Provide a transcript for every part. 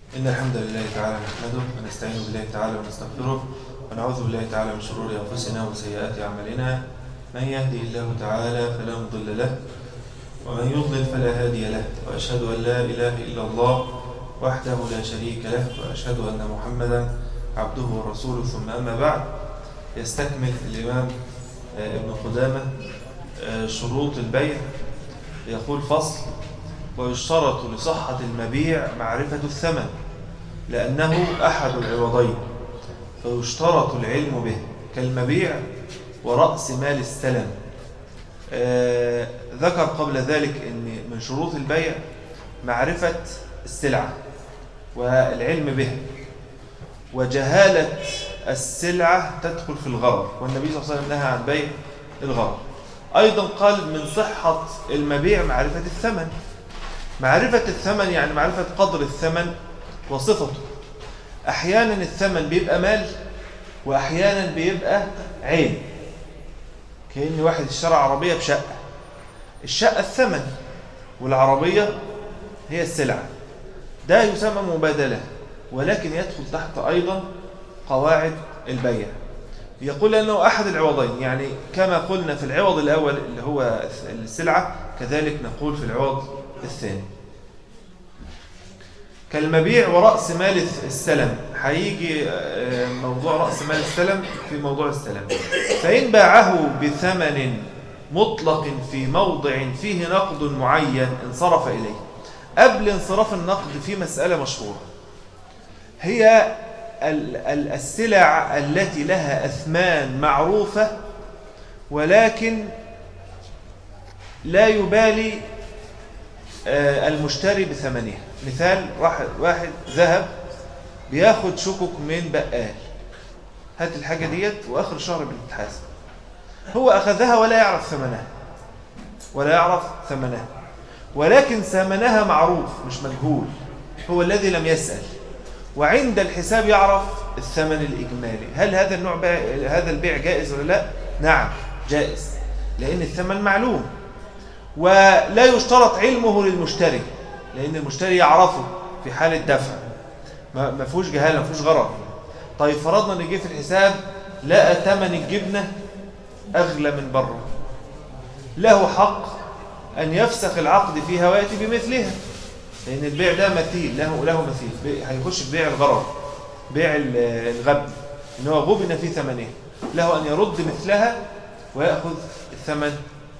إن الحمد لله تعالى نحمده ونستعين بالله تعالى ونستغفره ونعوذ بالله تعالى من شرور أنفسنا وسيئات أعمالنا من يهدي الله تعالى فلا مضل له ومن يضلل فلا هادي له وأشهد أن لا إله إلا الله وحده لا شريك له وأشهد أن محمدا عبده ورسوله ثم أما بعد يستكمل الإمام آه، ابن قدامة آه، شروط البيع يقول فصل ويشترط لصحة المبيع معرفة الثمن لأنه أحد العوضين فيشترط العلم به كالمبيع ورأس مال السلم آه ذكر قبل ذلك أن من شروط البيع معرفة السلعة والعلم به وجهالة السلعة تدخل في الغرر والنبي صلى الله عليه وسلم نهى عن بيع الغرر أيضا قال من صحة المبيع معرفة الثمن معرفة الثمن يعني معرفة قدر الثمن وصفته أحيانا الثمن بيبقى مال وأحيانا بيبقى عين كأن واحد اشترى عربية بشقة الشقة الثمن والعربية هي السلعة ده يسمى مبادلة ولكن يدخل تحت أيضا قواعد البيع يقول أنه أحد العوضين يعني كما قلنا في العوض الأول اللي هو السلعة كذلك نقول في العوض الثاني كالمبيع ورأس مال السلم هيجي موضوع رأس مال السلم في موضوع السلم فإن باعه بثمن مطلق في موضع فيه نقد معين انصرف إليه قبل انصراف النقد في مسألة مشهورة هي السلع التي لها أثمان معروفة ولكن لا يبالي المشتري بثمنها مثال واحد ذهب بياخد شكك من بقال هات الحاجة ديت وآخر الشهر بتتحاسب هو أخذها ولا يعرف ثمنها ولا يعرف ثمنها ولكن ثمنها معروف مش مجهول هو الذي لم يسأل وعند الحساب يعرف الثمن الإجمالي هل هذا النوع هذا البيع جائز ولا لا نعم جائز لأن الثمن معلوم ولا يشترط علمه للمشتري لأن المشتري يعرفه في حال الدفع ما فيهوش جهالة ما فيهوش غرض طيب فرضنا ان جه في الحساب لقى ثمن الجبنة أغلى من بره له حق أن يفسخ العقد فيها ويأتي بمثلها لأن البيع ده مثيل له له مثيل هيخش في بيع الغرض بيع الغبن إن هو غبن في ثمنه له أن يرد مثلها ويأخذ الثمن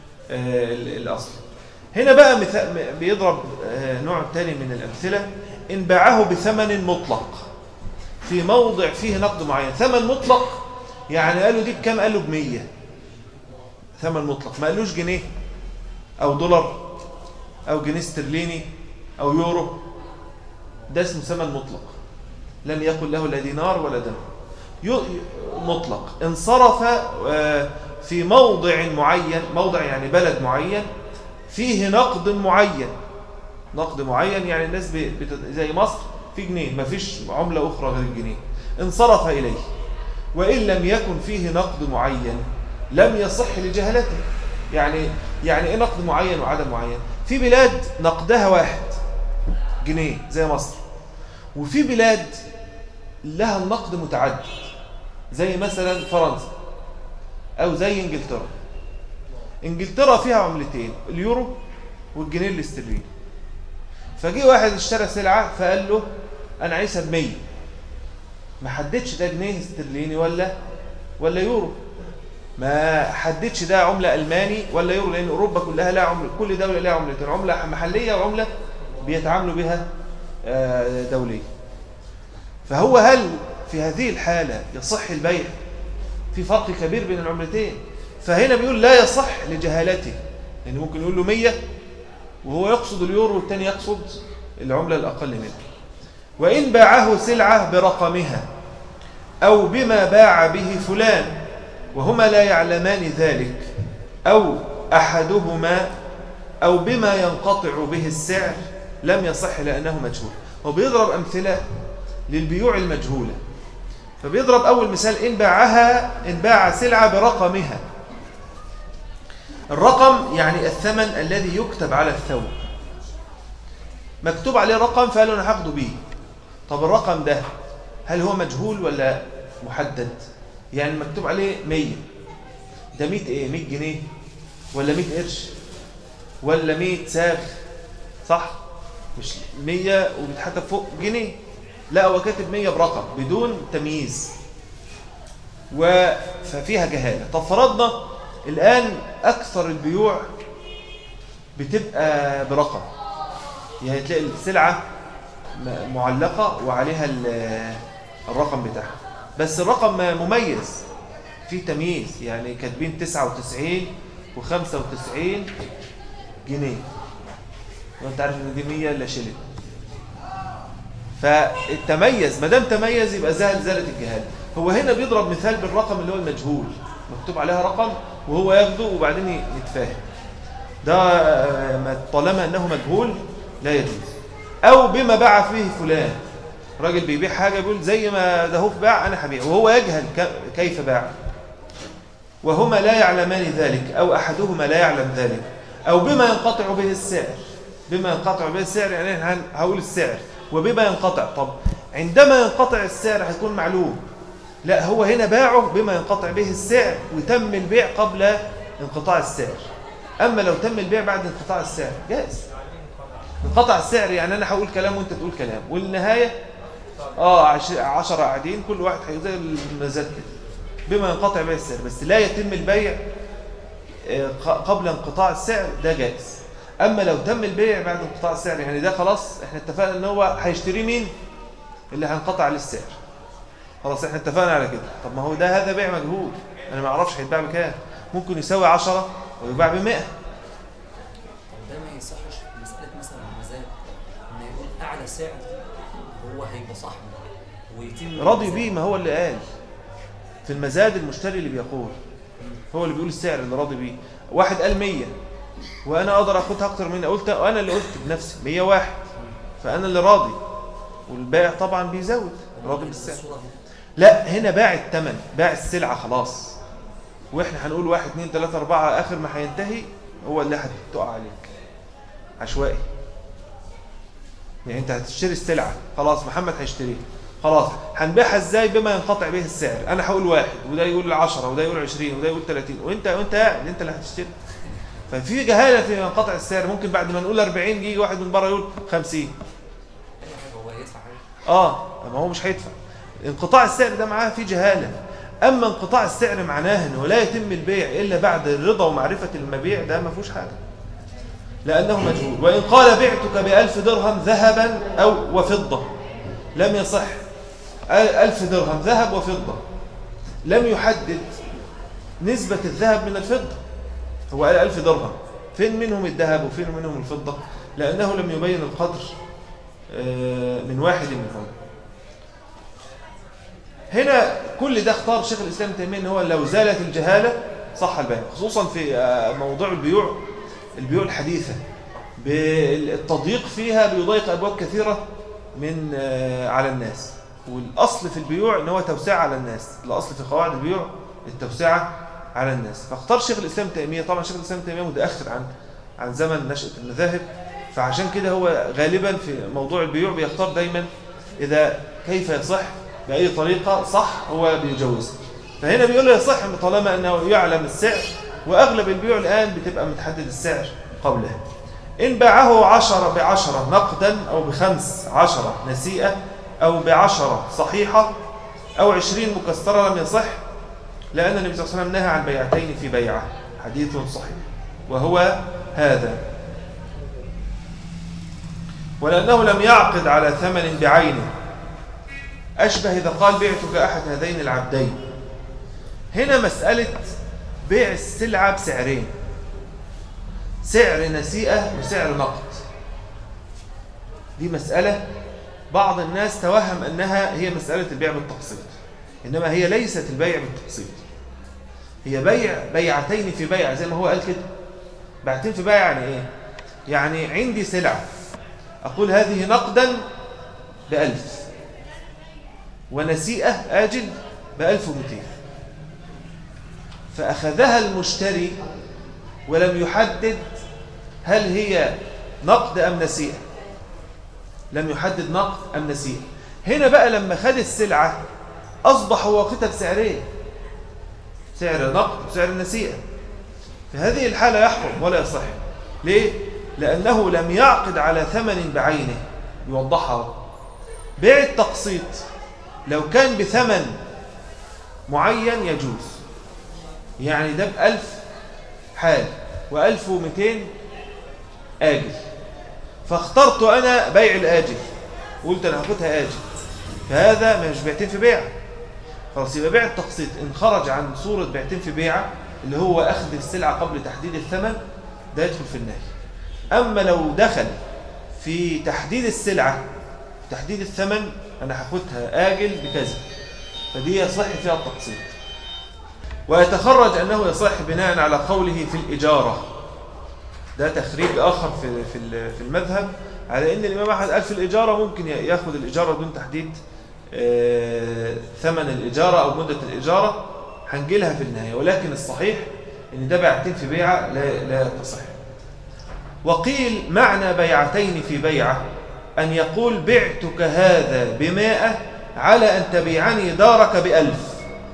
الأصل هنا بقى بيضرب نوع تاني من الأمثلة إن باعه بثمن مطلق في موضع فيه نقد معين ثمن مطلق يعني قالوا دي بكام قالوا بمية ثمن مطلق ما قالوش جنيه أو دولار أو جنيه استرليني أو يورو ده اسمه ثمن مطلق لم يقل له لا دينار ولا درهم مطلق انصرف في موضع معين موضع يعني بلد معين فيه نقد معين نقد معين يعني الناس بت... زي مصر في جنيه ما فيش عملة أخرى غير الجنيه انصرف إليه وإن لم يكن فيه نقد معين لم يصح لجهلته يعني يعني إيه نقد معين وعدم معين في بلاد نقدها واحد جنيه زي مصر وفي بلاد لها النقد متعدد زي مثلا فرنسا أو زي إنجلترا إنجلترا فيها عملتين اليورو والجنيه الاسترليني فجي واحد اشترى سلعة فقال له أنا عايزها ب 100 ما حددش ده جنيه استرليني ولا ولا يورو ما حددش ده عملة ألماني ولا يورو لأن أوروبا كلها لها عملة كل دولة لها عملتين عملة محلية وعملة بيتعاملوا بها دولية فهو هل في هذه الحالة يصح البيع في فرق كبير بين العملتين فهنا بيقول لا يصح لجهالته يعني ممكن يقول له 100 وهو يقصد اليورو والتاني يقصد العملة الأقل منها وإن باعه سلعة برقمها أو بما باع به فلان وهما لا يعلمان ذلك أو أحدهما أو بما ينقطع به السعر لم يصح لأنه مجهول هو بيضرب أمثلة للبيوع المجهولة فبيضرب أول مثال إن باعها إن باع سلعة برقمها الرقم يعني الثمن الذي يكتب على الثوب مكتوب عليه رقم فقالوا أنا هاخده بيه طب الرقم ده هل هو مجهول ولا محدد يعني مكتوب عليه 100 ده 100 ايه 100 جنيه ولا 100 قرش ولا 100 ساغ صح مش 100 وبيتحسب فوق جنيه لا هو كاتب 100 برقم بدون تمييز و ففيها جهاله طب فرضنا الان اكثر البيوع بتبقى برقم يعني تلاقي السلعه م- معلقه وعليها ال- الرقم بتاعها بس الرقم مميز فيه تمييز يعني كاتبين 99 و95 جنيه وانت عارف ان دي 100 لا شلت فالتميز ما دام تميز يبقى زال زالت الجهاله هو هنا بيضرب مثال بالرقم اللي هو المجهول مكتوب عليها رقم وهو ياخده وبعدين يتفاهم ده آه، ما- طالما انه مجهول لا يجوز او بما باع فيه فلان راجل بيبيع حاجه بيقول زي ما ده هو باع انا هبيع وهو يجهل ك- كيف باع وهما لا يعلمان ذلك او احدهما لا يعلم ذلك او بما ينقطع به السعر بما ينقطع به السعر يعني أنا هن- هقول السعر وبما ينقطع طب عندما ينقطع السعر هيكون معلوم لا هو هنا باعه بما ينقطع به السعر وتم البيع قبل انقطاع السعر اما لو تم البيع بعد انقطاع السعر جائز انقطع السعر يعني انا هقول كلام وانت تقول كلام والنهايه اه عش- عشرة قاعدين كل واحد هيقول زي المزاد كده بما ينقطع به السعر بس لا يتم البيع آه، ق- قبل انقطاع السعر ده جائز اما لو تم البيع بعد انقطاع السعر يعني ده خلاص احنا اتفقنا ان هو هيشتريه مين اللي هينقطع عليه السعر خلاص احنا اتفقنا على كده طب ما هو ده هذا بيع مجهول انا ما اعرفش هيتباع بكام ممكن يساوي 10 ويباع ب 100 طب ده ما يصحش في مسألة مثلا المزاد إن يقول أعلى سعر هو هيبقى صاحبه ويتم راضي المزاد. بيه ما هو اللي قال في المزاد المشتري اللي بيقول هو اللي بيقول السعر اللي راضي بيه واحد قال 100 وانا اقدر اخدها اكتر مني قلت انا اللي قلت بنفسي 101 فانا اللي راضي والبائع طبعا بيزود راضي بالسعر الصورة دي. لا هنا باع الثمن باع السلعه خلاص واحنا هنقول واحد اتنين تلاته اربعه اخر ما هينتهي هو اللي هتقع عليك عشوائي يعني انت هتشتري السلعه خلاص محمد هيشتريها خلاص هنبيعها ازاي بما ينقطع به السعر انا هقول واحد وده يقول 10 وده يقول 20 وده يقول 30 وانت وانت قاعد انت اللي هتشتري ففي جهاله في انقطع السعر ممكن بعد ما نقول 40 يجي واحد من بره يقول 50 أي حاجة هو يدفع حاجة اه ما هو مش هيدفع انقطاع السعر ده معاه في جهاله اما انقطاع السعر معناه انه لا يتم البيع الا بعد الرضا ومعرفه المبيع ده ما فيهوش حاجه لانه مجهول وان قال بعتك بألف درهم ذهبا او وفضه لم يصح ألف درهم ذهب وفضه لم يحدد نسبه الذهب من الفضه هو قال ألف درهم فين منهم الذهب وفين منهم الفضه لانه لم يبين القدر آه، من واحد منهم هنا كل ده اختار شيخ الإسلام تيمية ان هو لو زالت الجهالة صح البيع خصوصا في آه، موضوع البيوع البيوع الحديثة بالتضييق فيها بيضيق أبواب كثيرة من آه، على الناس والأصل في البيوع ان هو توسعة على الناس الأصل في قواعد البيوع التوسعة على الناس فاختار شيخ الإسلام تيمية طبعا شيخ الإسلام تيمية متأخر عن عن زمن نشأة المذاهب فعشان كده هو غالبا في موضوع البيوع بيختار دايما إذا كيف يصح بأي طريقة صح هو بيجوزها فهنا بيقول له يصح طالما أنه يعلم السعر وأغلب البيوع الآن بتبقى متحدد السعر قبلها إن باعه عشرة بعشرة نقدا أو بخمس عشرة نسيئة أو بعشرة صحيحة أو عشرين مكسرة لم يصح لأن النبي صلى الله عليه وسلم نهى عن بيعتين في بيعة حديث صحيح وهو هذا ولأنه لم يعقد على ثمن بعينه أشبه إذا قال بعتك أحد هذين العبدين هنا مسألة بيع السلعة بسعرين سعر نسيئة وسعر نقد دي مسألة بعض الناس توهم أنها هي مسألة البيع بالتقسيط إنما هي ليست البيع بالتقسيط هي بيع بيعتين في بيع زي ما هو قال كده بيعتين في بيع يعني إيه يعني عندي سلعة أقول هذه نقدا بألف ونسيئة آجل بألف ومتين فأخذها المشتري ولم يحدد هل هي نقد أم نسيئة لم يحدد نقد أم نسيئة هنا بقى لما خد السلعة أصبح هو واخدها بسعرين سعر نقد وسعر نسيئة في هذه الحالة يحرم ولا يصح ليه؟ لأنه لم يعقد على ثمن بعينه يوضحها بيع التقسيط لو كان بثمن معين يجوز يعني ده بألف حال وألف ومئتين آجل فاخترت أنا بيع الآجل وقلت أنا هاخدها آجل فهذا مش بيعتين في بيع خلاص يبقى بيع التقسيط إن خرج عن صورة بيعتين في بيعة اللي هو أخذ السلعة قبل تحديد الثمن ده يدخل في النهي أما لو دخل في تحديد السلعة تحديد الثمن أنا هاخدها آجل بكذا فدي يصح فيها التقسيط ويتخرج أنه يصح بناء على قوله في الإجارة ده تخريج آخر في في في المذهب على أن الإمام أحمد قال في الإجارة ممكن يأخذ الإجارة دون تحديد آه، ثمن الإجارة أو مدة الإجارة هنجيلها في النهاية ولكن الصحيح أن ده بيعتين في بيعة لا, لا تصح وقيل معنى بيعتين في بيعة أن يقول بعتك هذا بمائة على أن تبيعني دارك بألف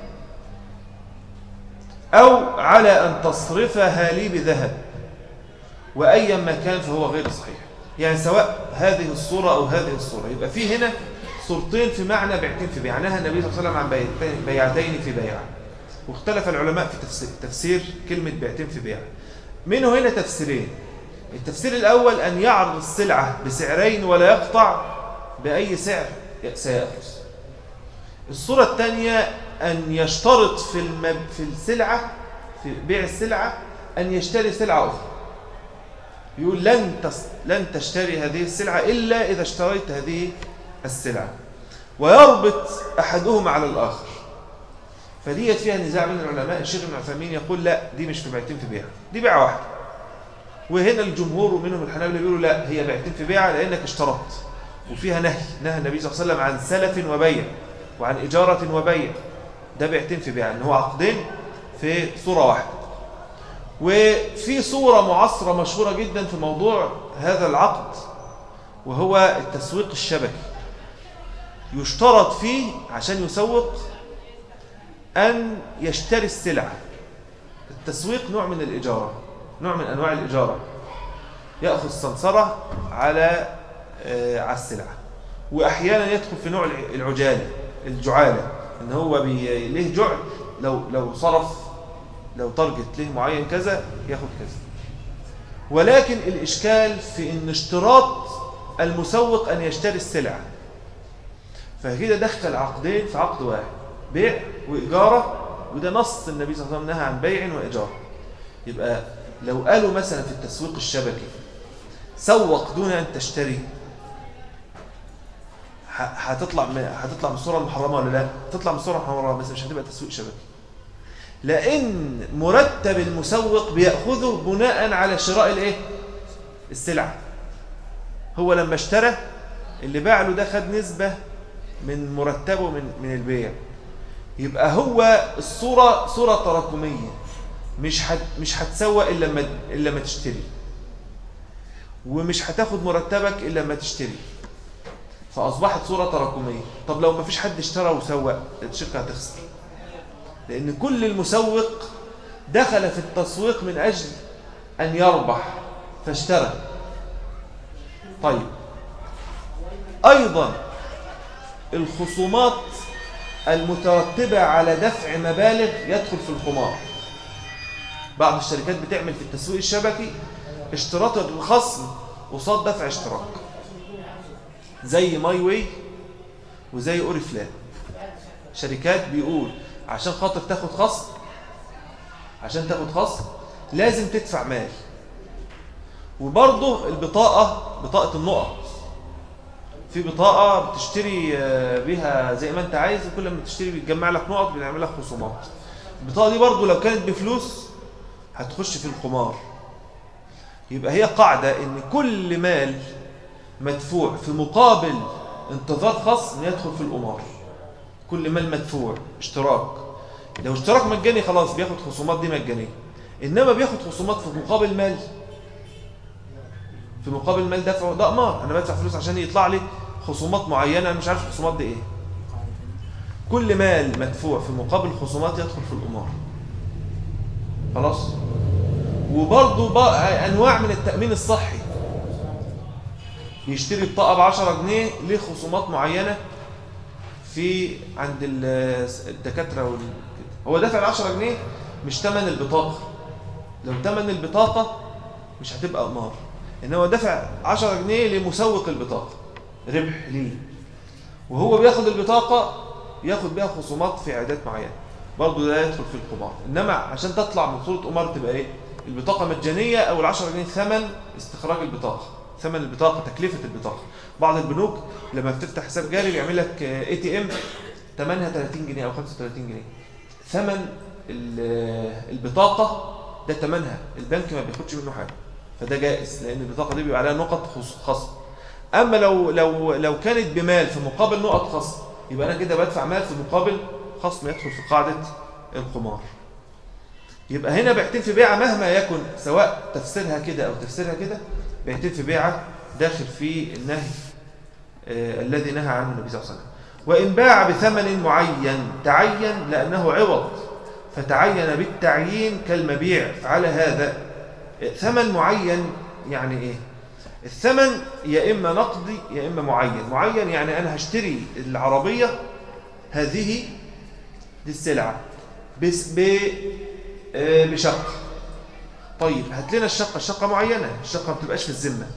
أو على أن تصرفها لي بذهب وأيا ما كان فهو غير صحيح يعني سواء هذه الصورة أو هذه الصورة يبقى في هنا صورتين في معنى بيعتين في بيع نهى النبي صلى الله عليه وسلم عن بيعتين في بيع واختلف العلماء في تفسير, تفسير كلمة بيعتين في بيع منه هنا تفسيرين التفسير الأول أن يعرض السلعة بسعرين ولا يقطع بأي سعر سيأخذ الصورة الثانية أن يشترط في المب... في السلعة في بيع السلعة أن يشتري سلعة أخرى يقول لن تس... لن تشتري هذه السلعة إلا إذا اشتريت هذه السلعة ويربط أحدهما على الآخر فديت فيها نزاع بين العلماء الشيخ ابن عثيمين يقول لا دي مش في بيعتين في بيعة دي بيعة واحدة وهنا الجمهور ومنهم الحنابلة بيقولوا لا هي بيعتين في بيعة لأنك اشترطت وفيها نهي نهى النبي صلى الله عليه وسلم عن سلف وبيع وعن إجارة وبيع ده بيعتين في بيع ان هو عقدين في صورة واحدة وفي صورة معاصرة مشهورة جدا في موضوع هذا العقد وهو التسويق الشبكي يشترط فيه عشان يسوق أن يشتري السلعة التسويق نوع من الإجارة نوع من أنواع الإجارة يأخذ سمسرة على آه، على السلعة وأحيانا يدخل في نوع العجالة الجعالة ان هو بي... ليه جعل لو لو صرف لو تارجت ليه معين كذا ياخد كذا ولكن الإشكال في ان اشتراط المسوق أن يشتري السلعة فكده دخل عقدين في عقد واحد بيع وإجارة وده نص النبي صلى الله عليه وسلم نهى عن بيع وإجارة يبقى لو قالوا مثلا في التسويق الشبكي سوق دون أن تشتري هتطلع من هتطلع من الصوره المحرمه ولا لا تطلع من الصوره المحرمه بس مش هتبقى تسويق شبكي لان مرتب المسوق بياخذه بناء على شراء الايه السلعه هو لما اشترى اللي باع له ده خد نسبه من مرتبه من من البيع يبقى هو الصوره صوره تراكميه مش هت مش هتسوق الا لما الا لما تشتري ومش هتاخد مرتبك الا لما تشتري فأصبحت صورة تراكمية طب لو ما فيش حد اشترى وسوق الشركة هتخسر لأن كل المسوق دخل في التسويق من أجل أن يربح فاشترى طيب أيضا الخصومات المترتبة على دفع مبالغ يدخل في القمار بعض الشركات بتعمل في التسويق الشبكي اشتراط الخصم قصاد دفع اشتراك زي ماي واي وزي اوريفلان شركات بيقول عشان خاطر تاخد خصم عشان تاخد خصم لازم تدفع مال وبرضه البطاقة بطاقة النقط في بطاقة بتشتري آه، بيها زي ما انت عايز وكل ما تشتري بيتجمع لك نقط بنعمل لك خصومات البطاقة دي برضه لو كانت بفلوس هتخش في القمار يبقى هي قاعدة ان كل مال مدفوع في مقابل انتظار خصم يدخل في القمار كل مال مدفوع اشتراك لو اشتراك مجاني خلاص بياخد خصومات دي مجانيه انما بياخد خصومات في مقابل مال في مقابل مال دفعه ده قمار انا بدفع فلوس عشان يطلع لي خصومات معينة أنا مش عارف الخصومات دي إيه قاعدة تانية. كل مال مدفوع في مقابل خصومات يدخل في القمار خلاص وبرضه بقى انواع من التامين الصحي يشتري بطاقه ب 10 جنيه ليه خصومات معينه في عند ال- الدكاتره وال... هو دافع ال 10 جنيه مش ثمن البطاقه لو ثمن البطاقه مش هتبقى قمار ان هو دافع 10 جنيه لمسوق البطاقه ربح ليه وهو بياخد البطاقه ياخد بيها خصومات في اعداد معينه برضه ده يدخل في القمار انما عشان تطلع من صوره قمار تبقى ايه البطاقه مجانيه او ال 10 جنيه ثمن استخراج البطاقه ثمن البطاقه تكلفه البطاقه بعض البنوك لما بتفتح حساب جاري بيعمل لك اي تي ام ثمنها 30 جنيه او 35 جنيه ثمن ال- البطاقه ده ثمنها البنك ما بياخدش منه حاجه فده جائز لان البطاقه دي بيبقى عليها نقط خص- خصم اما لو لو لو كانت بمال في مقابل نقط خصم يبقى انا كده بدفع مال في مقابل خصم يدخل في قاعده القمار يبقى هنا بيعتين في بيعه مهما يكن سواء تفسيرها كده او تفسيرها كده بيعتين في بيعه داخل في النهي آه الذي نهى عنه النبي صلى الله عليه وسلم وان باع بثمن معين تعين لانه عوض فتعين بالتعيين كالمبيع فعلى هذا آه، ثمن معين يعني ايه الثمن يا اما نقدي يا اما معين معين يعني انا هشتري العربيه هذه دي السلعه بس ب آه، بشقه طيب هات لنا الشقه الشقه معينه الشقه ما بتبقاش في الذمه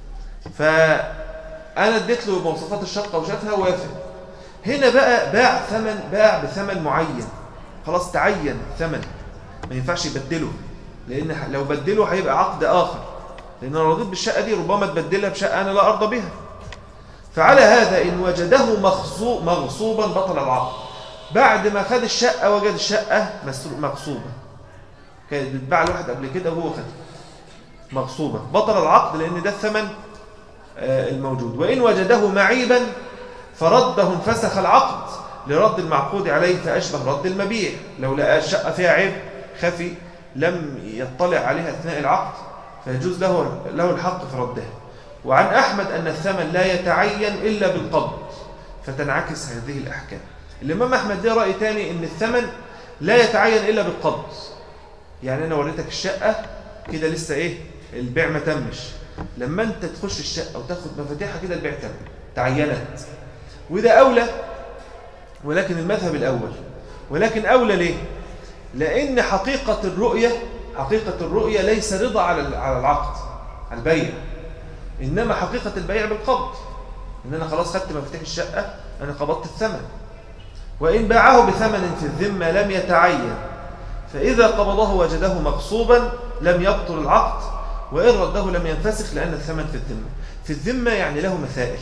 فانا اديت له مواصفات الشقه وشافها وافق هنا بقى باع ثمن باع بثمن معين خلاص تعين ثمن ما ينفعش يبدله لان ح- لو بدله هيبقى عقد اخر لان انا رضيت بالشقه دي ربما تبدلها بشقه انا لا ارضى بها فعلى هذا ان وجده مغصو- مغصوبا بطل العقد بعد ما خد الشقه وجد الشقه مسرو- مغصوبه كانت بتباع لواحد قبل كده وهو خدها مغصوبه بطل العقد لان ده الثمن آه، الموجود وان وجده معيبا فرده انفسخ العقد لرد المعقود عليه فاشبه رد المبيع لو لقى الشقه فيها عيب خفي لم يطلع عليها اثناء العقد فيجوز له له الحق في ردها وعن احمد ان الثمن لا يتعين الا بالقبض فتنعكس هذه الاحكام الامام احمد ليه راي ثاني ان الثمن لا يتعين الا بالقبض يعني انا وريتك الشقه كده لسه ايه البيع ما تمش لما انت تخش الشقه وتاخد مفاتيحها كده البيع تم تعينت وده اولى ولكن المذهب الاول ولكن اولى ليه لان حقيقه الرؤيه حقيقه الرؤيه ليس رضا على على العقد على البيع انما حقيقه البيع بالقبض ان انا خلاص خدت مفاتيح الشقه انا قبضت الثمن وان باعه بثمن في الذمه لم يتعين فإذا قبضه وجده مغصوبا لم يبطل العقد وإن رده لم ينفسخ لأن الثمن في الذمة في الذمة يعني له مثائل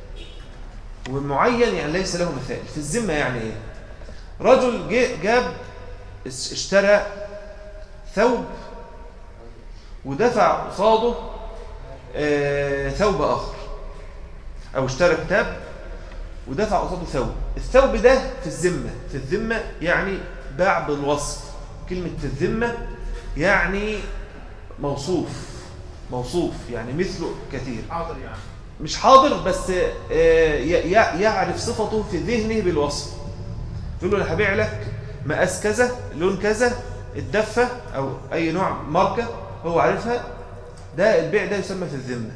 والمعين يعني ليس له مثائل في الذمة يعني إيه رجل جه- جاب اس- اشترى ثوب ودفع قصاده آه، ثوب آخر أو اشترى كتاب ودفع قصاده ثوب الثوب ده في الذمة في الذمة يعني باع بالوصف كلمة في الذمة يعني موصوف موصوف يعني مثله كثير حاضر يعني مش حاضر بس آه، ي- ي- يعرف صفته في ذهنه بالوصف يقول له انا هبيع لك مقاس كذا لون كذا الدفة او اي نوع ماركة هو عارفها ده البيع ده يسمى في الذمة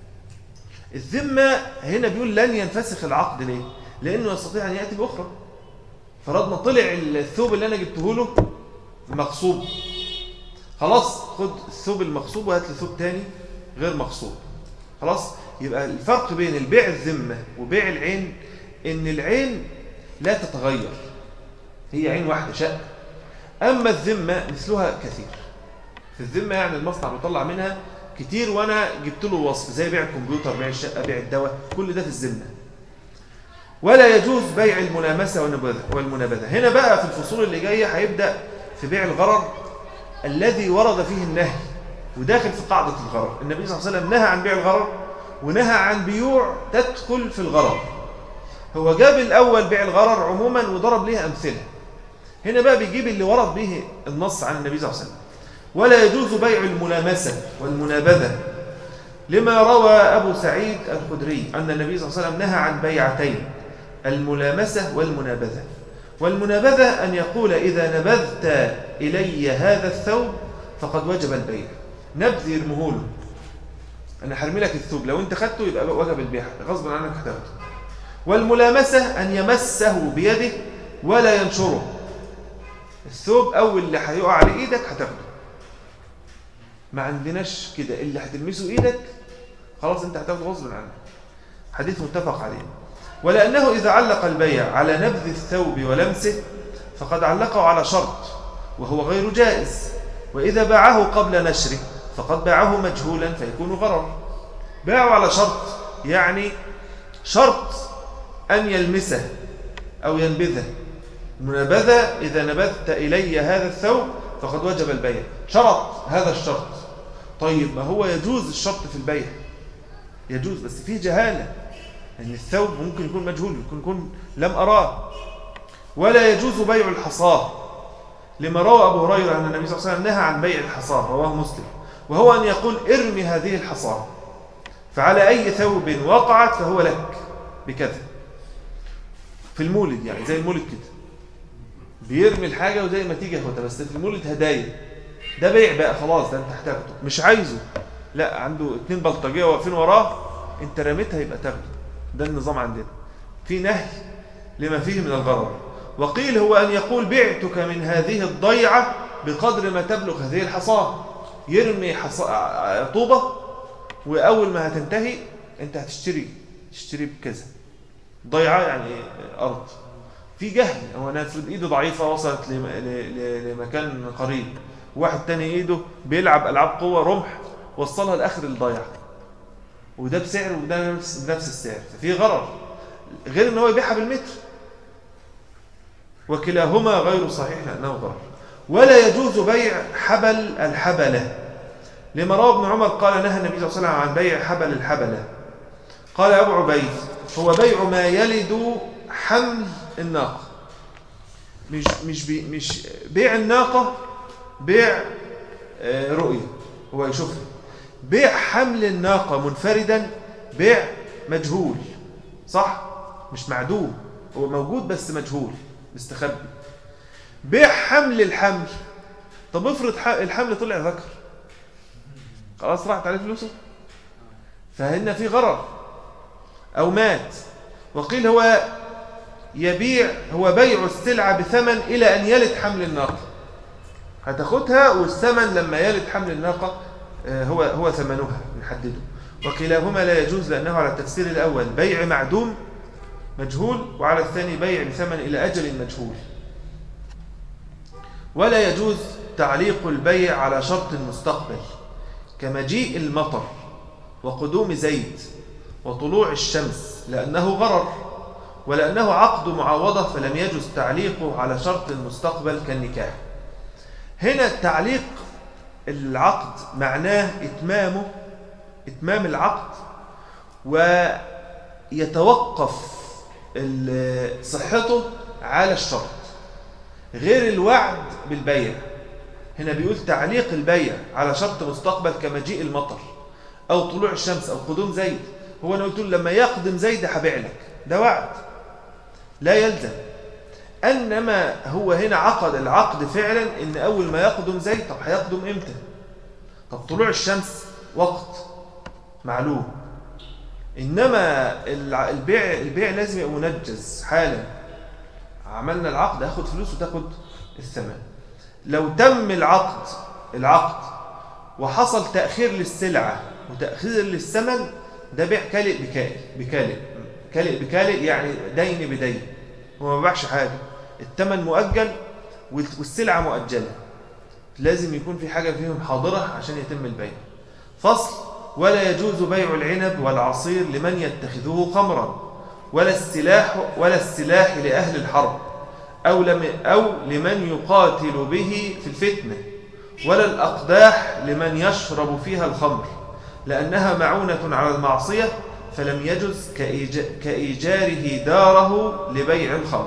الذمة هنا بيقول لن ينفسخ العقد ليه لانه يستطيع ان ياتي باخرى فرضنا طلع الثوب اللي انا جبته له مغصوب خلاص خد الثوب المغصوب وهات لي ثوب تاني غير مغصوب خلاص يبقى الفرق بين البيع الذمة وبيع العين ان العين لا تتغير هي عين واحدة شقة اما الذمة مثلها كثير في الذمة يعني المصنع بيطلع منها كتير وانا جبت له وصف زي بيع الكمبيوتر بيع الشقة بيع الدواء كل ده في الذمة ولا يجوز بيع الملامسة والنبذة- والمنابذة هنا بقى في الفصول اللي جاية هيبدأ في بيع الغرر الذي ورد فيه النهي وداخل في قاعدة الغرر النبي صلى الله عليه وسلم نهى عن بيع الغرر ونهى عن بيوع تدخل في الغرر هو جاب الأول بيع الغرر عموما وضرب ليه أمثلة هنا بقى بيجيب اللي ورد به النص عن النبي صلى الله عليه وسلم ولا يجوز بيع الملامسة والمنابذة لما روى أبو سعيد الخدري أن النبي صلى الله عليه وسلم نهى عن بيعتين الملامسة والمنابذة والمنابذة أن يقول إذا نبذت إلي هذا الثوب فقد وجب البيع نبذ يرمهوله أنا حرمي لك الثوب لو أنت خدته يبقى وجب البيع غصبا عنك هتاخده والملامسة أن يمسه بيده ولا ينشره الثوب أول اللي هيقع على إيدك هتاخده ما عندناش كده اللي هتلمسه إيدك خلاص أنت هتاخده غصب عنك حديث متفق عليه ولأنه إذا علق البيع على نبذ الثوب ولمسه فقد علقه على شرط وهو غير جائز وإذا باعه قبل نشره فقد باعه مجهولا فيكون غرر باعه على شرط يعني شرط أن يلمسه أو ينبذه منابذة إذا نبذت إلي هذا الثوب فقد وجب البيع شرط هذا الشرط طيب ما هو يجوز الشرط في البيع يجوز بس فيه جهالة أن الثوب ممكن يكون مجهول ممكن يكون لم أراه ولا يجوز بيع الحصاه لما روى أبو هريرة أن النبي صلى الله عليه وسلم نهى عن بيع الحصاه رواه مسلم وهو أن يقول ارمي هذه الحصاه فعلى أي ثوب وقعت فهو لك بكذا في المولد يعني زي المولد كده بيرمي الحاجة وزي ما تيجي ياخدها بس في المولد هدايا ده بيع بقى خلاص ده انت هتاخده مش عايزه لا عنده اتنين بلطجيه واقفين وراه انت رميتها يبقى تاخده ده النظام عندنا في نهي لما فيه من الغرر وقيل هو أن يقول بعتك من هذه الضيعة بقدر ما تبلغ هذه الحصاة يرمي حصا... طوبة وأول ما هتنتهي أنت هتشتري تشتري بكذا ضيعة يعني أرض في جهل هو نفرض إيده ضعيفة وصلت لم... ل... ل... لمكان قريب واحد تاني إيده بيلعب ألعاب قوة رمح وصلها لآخر الضيعة وده بسعر وده نفس بنفس السعر ففي غرر غير ان هو يبيعها بالمتر وكلاهما غير صحيح لانه غرر ولا يجوز بيع حبل الحبله لما روى ابن عمر قال نهى النبي صلى الله عليه وسلم عن بيع حبل الحبله قال ابو عبيد هو بيع ما يلد حمل الناقه مش مش بي مش بيع الناقه بيع آه، رؤيه هو يشوفها بيع حمل الناقة منفردا بيع مجهول صح؟ مش معدوم هو موجود بس مجهول مستخبي بيع حمل الحمل طب افرض ح- الحمل طلع ذكر خلاص راحت عليه فلوسه فهنا في غرر أو مات وقيل هو يبيع هو بيع السلعة بثمن إلى أن يلد حمل الناقة هتاخدها والثمن لما يلد حمل الناقة آه، هو هو ثمنها نحدده وكلاهما لا يجوز لأنه على التفسير الأول بيع معدوم مجهول وعلى الثاني بيع بثمن إلى أجل مجهول ولا يجوز تعليق البيع على شرط مستقبل كمجيء المطر وقدوم زيد وطلوع الشمس لأنه غرر ولأنه عقد معاوضة فلم يجوز تعليقه على شرط مستقبل كالنكاح هنا التعليق العقد معناه إتمامه إتمام العقد ويتوقف ال- صحته على الشرط غير الوعد بالبيع هنا بيقول تعليق البيع على شرط مستقبل كمجيء المطر أو طلوع الشمس أو قدوم زيد هو أنا قلت له لما يقدم زيد هبيع لك ده وعد لا يلزم انما هو هنا عقد العقد فعلا ان اول ما يقدم زيد طب هيقدم امتى طب طلوع الشمس وقت معلوم انما الع- البيع البيع لازم يبقى منجز حالا عملنا العقد هاخد فلوس وتاخد الثمن لو تم العقد العقد وحصل تأخير للسلعة وتأخير للثمن ده بيع كالئ بكالئ بكالئ كالئ بكالئ يعني دين بدين هو ما باعش حاجة الثمن مؤجل وال- والسلعة مؤجلة لازم يكون في حاجة فيهم حاضرة عشان يتم البيع فصل ولا يجوز بيع العنب والعصير لمن يتخذه خمرا ولا السلاح ولا السلاح لأهل الحرب أو, لم أو لمن يقاتل به في الفتنة ولا الأقداح لمن يشرب فيها الخمر لأنها معونة على المعصية فلم يجز كإيجا- كإيجاره داره لبيع الخمر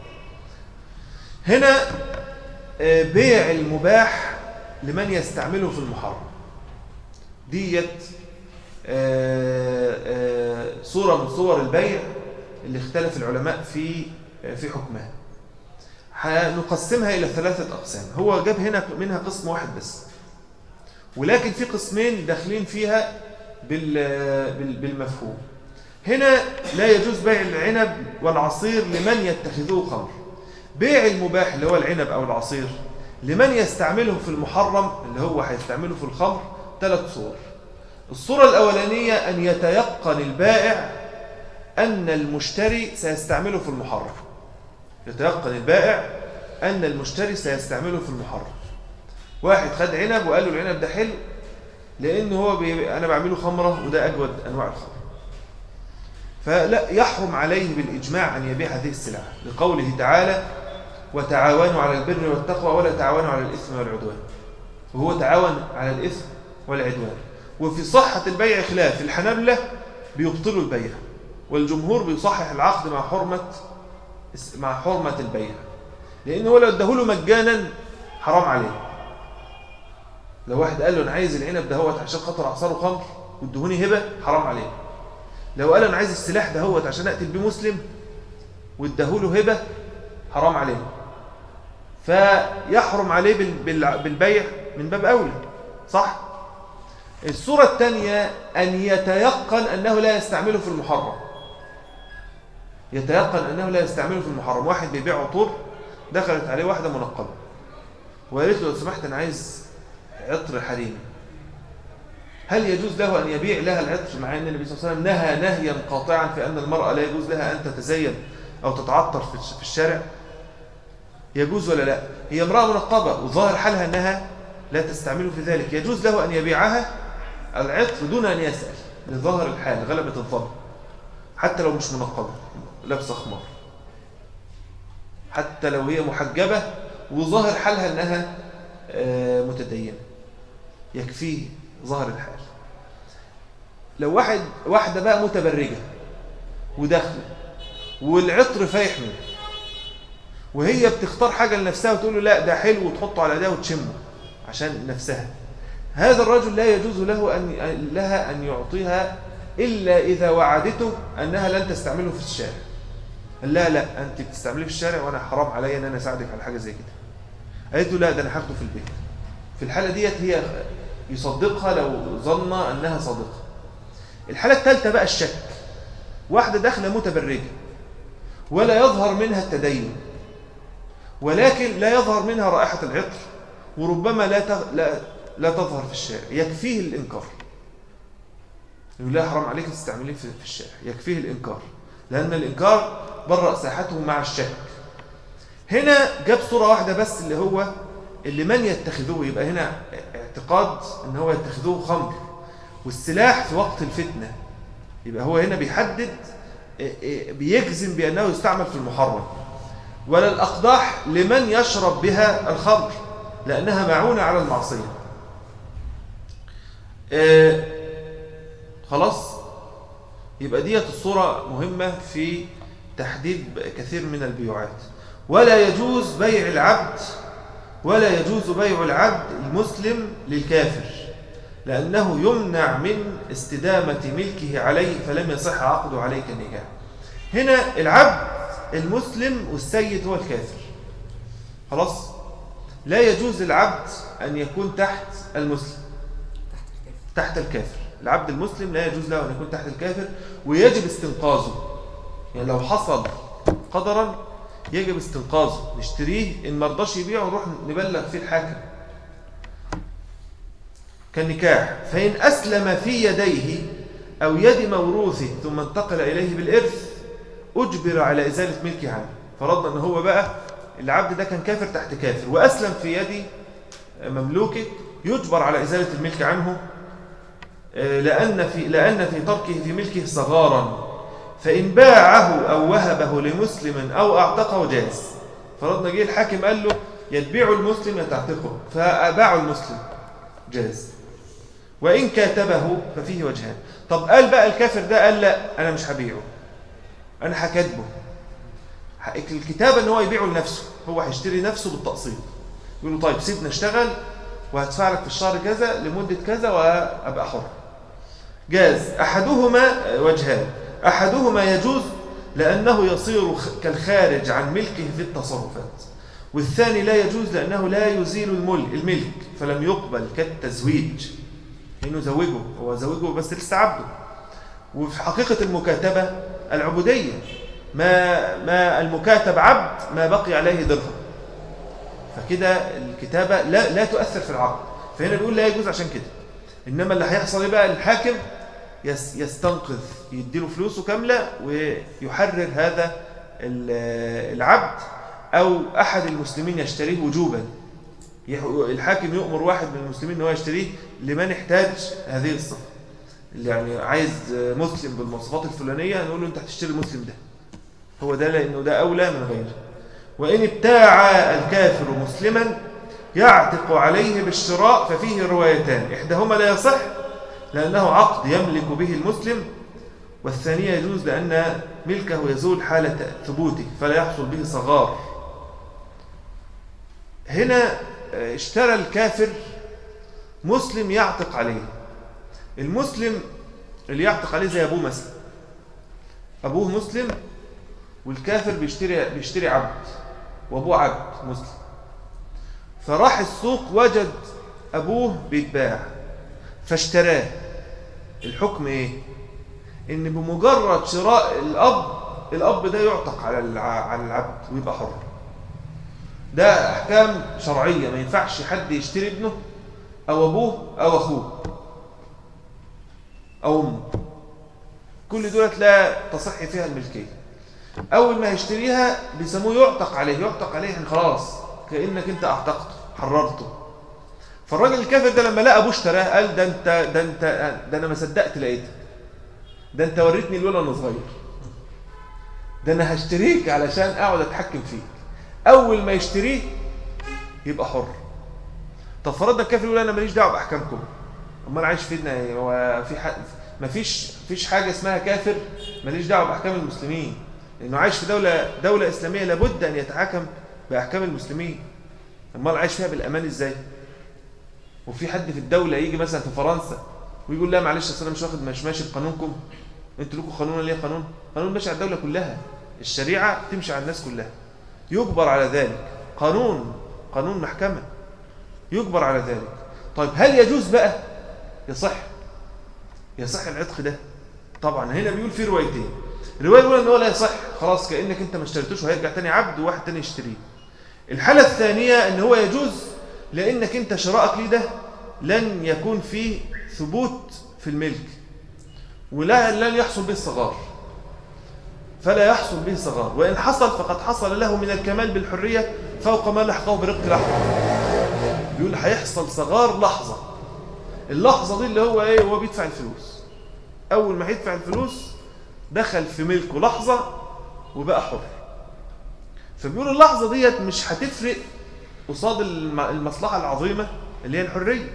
هنا آه، بيع المباح لمن يستعمله في المحرم ديت آه، آه، صورة من صور البيع اللي اختلف العلماء في آه، في حكمها هنقسمها إلى ثلاثة أقسام هو جاب هنا منها قسم واحد بس ولكن في قسمين داخلين فيها بال- بال- بالمفهوم هنا لا يجوز بيع العنب والعصير لمن يتخذوه خمر بيع المباح اللي هو العنب أو العصير لمن يستعمله في المحرم اللي هو هيستعمله في الخمر ثلاث صور الصورة الأولانية أن يتيقن البائع أن المشتري سيستعمله في المحرم يتيقن البائع أن المشتري سيستعمله في المحرم واحد خد عنب وقال له العنب ده حلو لأنه هو بي... أنا بعمله خمرة وده أجود أنواع الخمر فلا يحرم عليه بالإجماع أن يبيع هذه السلعة لقوله تعالى وتعاونوا على البر والتقوى ولا تعاونوا على الإثم والعدوان وهو تعاون على الإثم والعدوان وفي صحة البيع خلاف الحنبلة بيبطلوا البيع والجمهور بيصحح العقد مع حرمة مع حرمة البيع لأنه هو لو اداهوله مجانا حرام عليه لو واحد قال له أنا عايز العنب دهوت عشان خاطر أعصاره خمر وادهوني هبة حرام عليه لو قال أنا عايز السلاح دهوت عشان أقتل بيه مسلم واداهوله هبة حرام عليه فيحرم عليه بال- بال- بالبيع من باب أولى صح؟ الصورة الثانية أن يتيقن أنه لا يستعمله في المحرم يتيقن أنه لا يستعمله في المحرم واحد بيبيع عطور دخلت عليه واحدة منقبة وقالت له لو سمحت أنا عايز عطر حريمي هل يجوز له أن يبيع لها العطر مع أن النبي صلى الله عليه وسلم نهى نهيا قاطعا في أن المرأة لا يجوز لها أن تتزين أو تتعطر في الش- في الشارع يجوز ولا لا هي امرأة منقبة وظاهر حالها أنها لا تستعمله في ذلك يجوز له أن يبيعها العطر دون أن يسأل لظاهر الحال غلبة الظن حتى لو مش منقبة لابسة خمار حتى لو هي محجبة وظاهر حالها أنها آه، متدينة يكفيه ظاهر الحال لو واحد واحدة بقى متبرجة وداخلة والعطر فايح منه وهي بتختار حاجة لنفسها وتقول له لا ده حلو وتحطه على ده وتشمه عشان نفسها هذا الرجل لا يجوز له أن لها أن يعطيها إلا إذا وعدته أنها لن تستعمله في الشارع لا لا أنت بتستعمله في الشارع وأنا حرام علي أن أنا أساعدك على حاجة زي كده قالت له لا ده أنا هاخده في البيت في الحالة ديت هي يصدقها لو ظن أنها صادقة الحالة الثالثة بقى الشك واحدة داخلة متبرجة ولا يظهر منها التدين ولكن لا يظهر منها رائحة العطر وربما لا تغ... لا لا تظهر في الشارع يكفيه الإنكار يقول لا حرام عليك تستعمليه في في الشارع يكفيه الإنكار لأن الإنكار برأ ساحته مع الشك هنا جاب صورة واحدة بس اللي هو اللي من يتخذوه يبقى هنا اعتقاد ان هو يتخذوه خمر والسلاح في وقت الفتنة يبقى هو هنا بيحدد اه، اه، بيجزم بأنه يستعمل في المحرم ولا الأقداح لمن يشرب بها الخمر لأنها معونة على المعصية اه، خلاص يبقى ديت الصورة مهمة في تحديد كثير من البيوعات ولا يجوز بيع العبد ولا يجوز بيع العبد المسلم للكافر لأنه يمنع من استدامة ملكه عليه فلم يصح عقده عليه كالنكاح هنا العبد المسلم والسيد هو الكافر خلاص لا يجوز العبد أن يكون تحت المسلم تحت الكافر تحت الكافر العبد المسلم لا يجوز له أن يكون تحت الكافر ويجب استنقاذه يعني لو حصل قدرا يجب استنقاذه نشتريه إن مرضاش يبيعه نروح نبلغ فيه الحاكم كالنكاح فإن أسلم في يديه أو يد موروثه ثم انتقل إليه بالإرث أجبر على إزالة ملكه عنه فرضنا أن هو بقى العبد ده كان كافر تحت كافر وأسلم في يد مملوكه يجبر على إزالة الملك عنه لأن في, لأن في تركه في ملكه صغارا فإن باعه أو وهبه لمسلم أو أعتقه جاز فرضنا جه الحاكم قال له يتبيع المسلم يتعتقه فباعه المسلم جاز وإن كاتبه ففيه وجهان طب قال بقى الكافر ده قال لا أنا مش هبيعه أنا هكاتبه الكتابة ان هو يبيعه لنفسه هو هيشتري نفسه بالتقسيط يقول له طيب سيبنا اشتغل وهدفع لك في الشهر كذا لمدة كذا وأبقى حر جاز أحدهما آه، وجهان أحدهما يجوز لأنه يصير خ- كالخارج عن ملكه في التصرفات والثاني لا يجوز لأنه لا يزيل الملك, الملك فلم يقبل كالتزويج إنه زوجه هو زوجه بس لسه عبده وفي حقيقة المكاتبة العبودية ما, ما المكاتب عبد ما بقي عليه درهم فكده الكتابة لا, لا تؤثر في العقد فهنا بيقول لا يجوز عشان كده إنما اللي هيحصل إيه بقى الحاكم يس يستنقذ يديله فلوسه كاملة ويحرر هذا ال- العبد أو أحد المسلمين يشتريه وجوبا يح- الحاكم يؤمر واحد من المسلمين ان هو يشتريه لمن احتاج هذه الصفة اللي يعني عايز مسلم بالمواصفات الفلانية نقول له انت هتشتري المسلم ده هو ده لأنه ده أولى من غيره وإن ابتاع الكافر مسلما يعتق عليه بالشراء ففيه روايتان إحداهما لا يصح لأنه عقد يملك به المسلم والثانية يجوز لأن ملكه يزول حالة ثبوته فلا يحصل به صغار هنا اشترى الكافر مسلم يعتق عليه المسلم اللي يعتق عليه زي أبوه مثلا أبوه مسلم والكافر بيشتري بيشتري عبد وأبوه عبد مسلم فراح السوق وجد أبوه بيتباع فاشتراه الحكم إيه؟ إن بمجرد شراء الأب الأب ده يعتق على الع- على العبد ويبقى حر ده أحكام شرعية ما ينفعش حد يشتري ابنه أو أبوه أو أخوه أو أمه كل دولت لا تصح فيها الملكية أول ما يشتريها بيسموه يعتق عليه يعتق عليه يعني خلاص كأنك أنت أعتقته حررته فالراجل الكافر ده لما لقى أبوه اشتراه قال ده أنت ده أنت ده أنا ما صدقت لقيتها ده أنت وريتني الولد وأنا صغير ده أنا هشتريك علشان أقعد أتحكم فيك أول ما يشتريه يبقى حر طب فرضنا الكافر يقول أنا ماليش دعوة بأحكامكم أمال عايش فينا إيه؟ هو في حد مفيش مفيش حاجة اسمها كافر ماليش دعوة بأحكام المسلمين لأنه عايش في دولة دولة إسلامية لابد أن يتحكم بأحكام المسلمين أمال عايش فيها بالأمان إزاي وفي حد في الدولة يجي مثلا في فرنسا ويقول لا معلش أصل أنا مش واخد مش ماشي بقانونكم انتوا لكم قانون ليه قانون قانون ماشي على الدولة كلها الشريعة تمشي على الناس كلها يجبر على ذلك قانون قانون محكمة يجبر على ذلك طيب هل يجوز بقى يصح يصح العتق ده طبعا هنا بيقول في روايتين الرواية الأولى ان هو لا يصح خلاص كأنك انت ما اشتريتوش وهيرجع تاني عبد وواحد تاني يشتريه الحالة الثانية ان هو يجوز لانك انت شرائك ليه ده لن يكون فيه ثبوت في الملك ولا لن يحصل به الصغار فلا يحصل به صغار وإن حصل فقد حصل له من الكمال بالحرية فوق ما لحقه برق لحظة بيقول هيحصل صغار لحظة اللحظة دي اللي هو ايه هو بيدفع الفلوس أول ما هيدفع الفلوس دخل في ملكه لحظة وبقى حر فبيقول اللحظة ديت مش هتفرق قصاد الم- المصلحة العظيمة اللي هي الحرية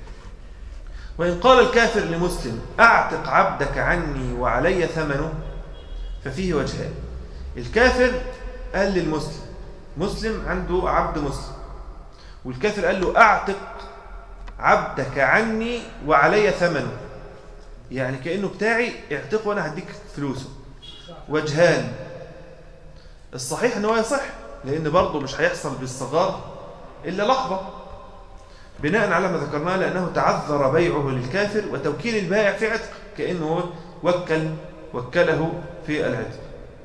وإن قال الكافر لمسلم أعتق عبدك عني وعلي ثمنه ففيه وجهان الكافر قال للمسلم مسلم عنده عبد مسلم والكافر قال له أعتق عبدك عني وعلي ثمنه يعني كأنه بتاعي اعتقه وأنا هديك فلوسه وجهان الصحيح أنه يصح لأن برضه مش هيحصل بالصغار إلا لحظة بناء على ما ذكرناه لأنه تعذر بيعه للكافر وتوكيل البائع في عتق كأنه وكل وكله في العتق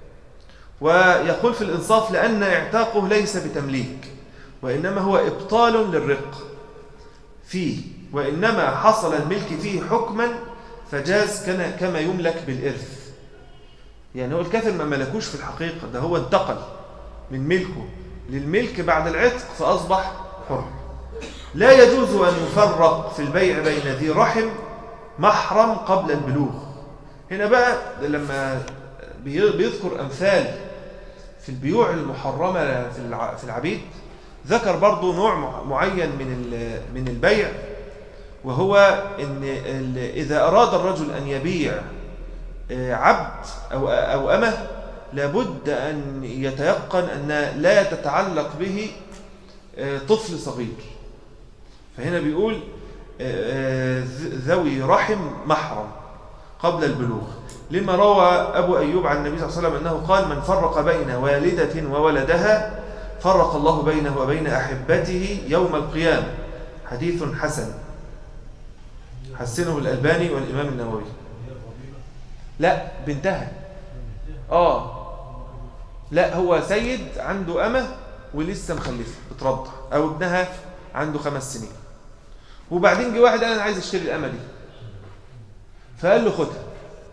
ويقول في الإنصاف لأن اعتاقه ليس بتمليك وإنما هو إبطال للرق فيه وإنما حصل الملك فيه حكما فجاز كان- كما يملك بالإرث يعني هو الكافر ما ملكوش في الحقيقة ده هو انتقل من ملكه للملك بعد العتق فأصبح حر لا يجوز أن يفرق في البيع بين ذي رحم محرم قبل البلوغ هنا بقى لما بي- بيذكر أمثال في البيوع المحرمة في الع- في العبيد ذكر برضو نوع مع- معين من ال- من البيع وهو ان ال- إذا أراد الرجل أن يبيع آه، عبد أو أو أمه لابد أن يتيقن أن لا تتعلق به آه، طفل صغير فهنا بيقول آه، آه، ذ- ذوي رحم محرم قبل البلوغ لما روى أبو أيوب عن النبي صلى الله عليه وسلم أنه قال من فرق بين والدة وولدها فرق الله بينه وبين أحبته يوم القيامة حديث حسن حسنه الألباني والإمام النووي لا بنتها آه لا هو سيد عنده أمة ولسه مخلفة بترضع أو ابنها عنده خمس سنين وبعدين جه واحد قال أنا عايز أشتري الأمة دي فقال له خدها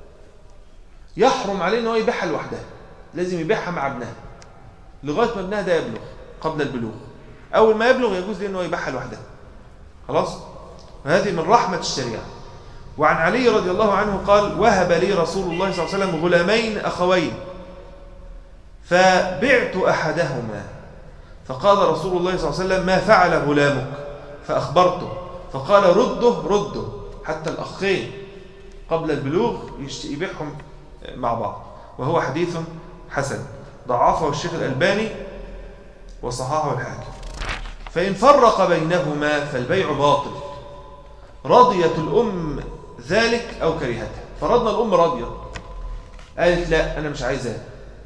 يحرم عليه ان هو يبيعها لوحدها لازم يبيعها مع ابنها لغايه ما ابنها ده يبلغ قبل البلوغ اول ما يبلغ يجوز له ان هو يبيعها لوحدها خلاص وهذه من رحمه الشريعه وعن علي رضي الله عنه قال وهب لي رسول الله صلى الله عليه وسلم غلامين اخوين فبعت احدهما فقال رسول الله صلى الله عليه وسلم ما فعل غلامك فاخبرته فقال رده رده حتى الاخين قبل البلوغ يشت- يبيعهم مع بعض وهو حديث حسن ضعفه الشيخ الألباني وصححه الحاكم فإن فرق بينهما فالبيع باطل رضيت الأم ذلك أو كرهته فرضنا الأم راضية قالت لا أنا مش عايزاه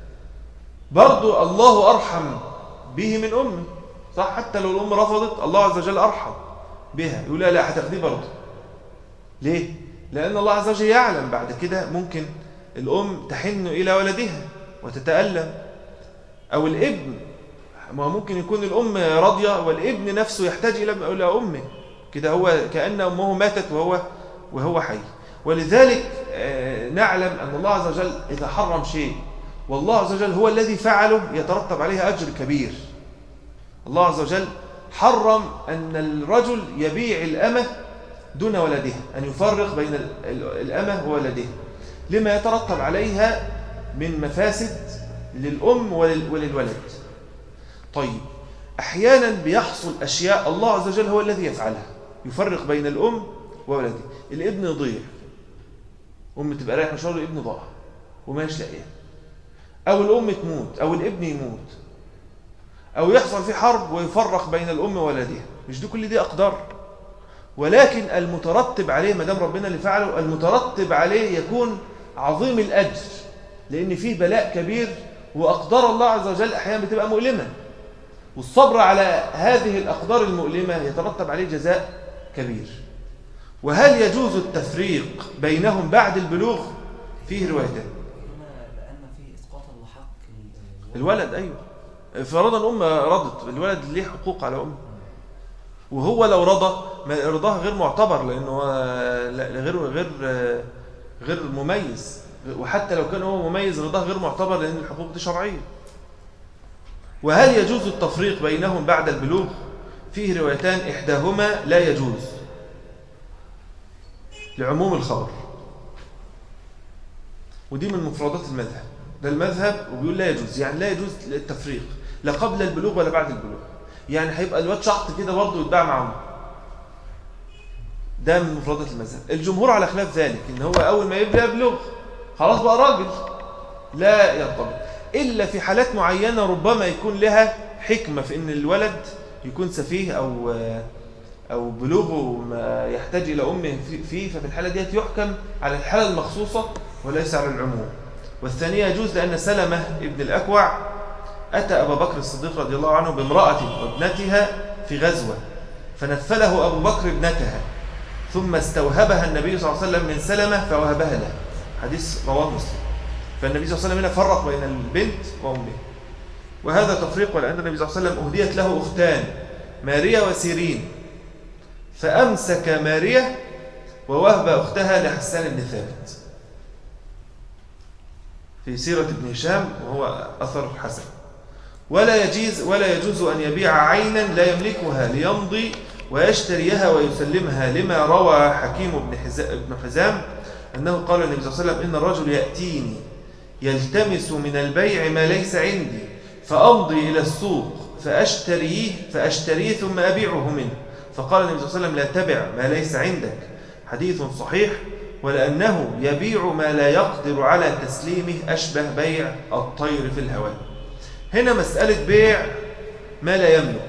برضو الله أرحم به من أمه صح حتى لو الأم رفضت الله عز وجل أرحم بها يقول لا لا هتاخديه برضو ليه؟ لأن الله عز وجل يعلم بعد كده ممكن الأم تحن إلى ولدها وتتألم أو الابن ما ممكن يكون الأم راضية والابن نفسه يحتاج إلى إلى أمه كده هو كأن أمه ماتت وهو وهو حي ولذلك آه، نعلم أن الله عز وجل إذا حرم شيء والله عز وجل هو الذي فعله يترتب عليه أجر كبير الله عز وجل حرم أن الرجل يبيع الأمة دون ولدها أن يفرق بين ال- ال- الأمة وولدها لما يترتب عليها من مفاسد للأم ولل- وللولد طيب أحيانا بيحصل أشياء الله عز وجل هو الذي يفعلها يفرق بين الأم وولدها الابن يضيع أم تبقى رايح مشوار الابن ضاع وما لاقيه أو الأم تموت أو الابن يموت أو يحصل في حرب ويفرق بين الأم وولدها مش دي كل دي أقدار ولكن المترتب عليه ما دام ربنا اللي فعله المترتب عليه يكون عظيم الأجر لأن فيه بلاء كبير وأقدار الله عز وجل أحيانا بتبقى مؤلمة والصبر على هذه الأقدار المؤلمة يترتب عليه جزاء كبير وهل يجوز التفريق بينهم بعد البلوغ فيه روايتين هنا لأن في إسقاطا لحق ال- الولد أيوه فرضا الأم رضت الولد ليه حقوق على أمه وهو لو رضى ما رضاه غير معتبر لأنه لا- غير غير غير مميز وحتى لو كان هو مميز رضاه غير معتبر لأن الحقوق دي شرعية وهل يجوز التفريق بينهم بعد البلوغ فيه روايتان إحداهما لا يجوز لعموم الخبر ودي من مفردات المذهب ده المذهب وبيقول لا يجوز يعني لا يجوز التفريق لا قبل البلوغ ولا بعد البلوغ يعني هيبقى الواد شحط كده برضه يتباع معه ده من مفردات المذهب الجمهور على خلاف ذلك ان هو اول ما يبدا يبلغ خلاص بقى راجل لا يرتبط الا في حالات معينه ربما يكون لها حكمه في ان الولد يكون سفيه او او بلوغه ما يحتاج الى امه في- فيه ففي الحاله ديت يحكم على الحاله المخصوصه وليس على العموم والثانيه يجوز لان سلمه ابن الاكوع اتى ابا بكر الصديق رضي الله عنه بامراه وابنتها في غزوه فنفله ابو بكر ابنتها ثم استوهبها النبي صلى الله عليه وسلم من سلمه فوهبها له حديث رواه مسلم فالنبي صلى الله عليه وسلم هنا فرق بين البنت وامها وهذا تفريق ولأن النبي صلى الله عليه وسلم أهديت له أختان ماريا وسيرين فأمسك ماريا ووهب أختها لحسان بن ثابت في سيرة ابن هشام وهو أثر حسن ولا يجيز ولا يجوز أن يبيع عينا لا يملكها ليمضي ويشتريها ويسلمها لما روى حكيم بن حزام, بن حزام أنه قال النبي صلى الله عليه وسلم إن الرجل يأتيني يلتمس من البيع ما ليس عندي فأمضي إلى السوق فأشتريه فأشتريه ثم أبيعه منه فقال النبي صلى الله عليه وسلم لا تبع ما ليس عندك حديث صحيح ولأنه يبيع ما لا يقدر على تسليمه أشبه بيع الطير في الهواء هنا مسألة بيع ما لا يملك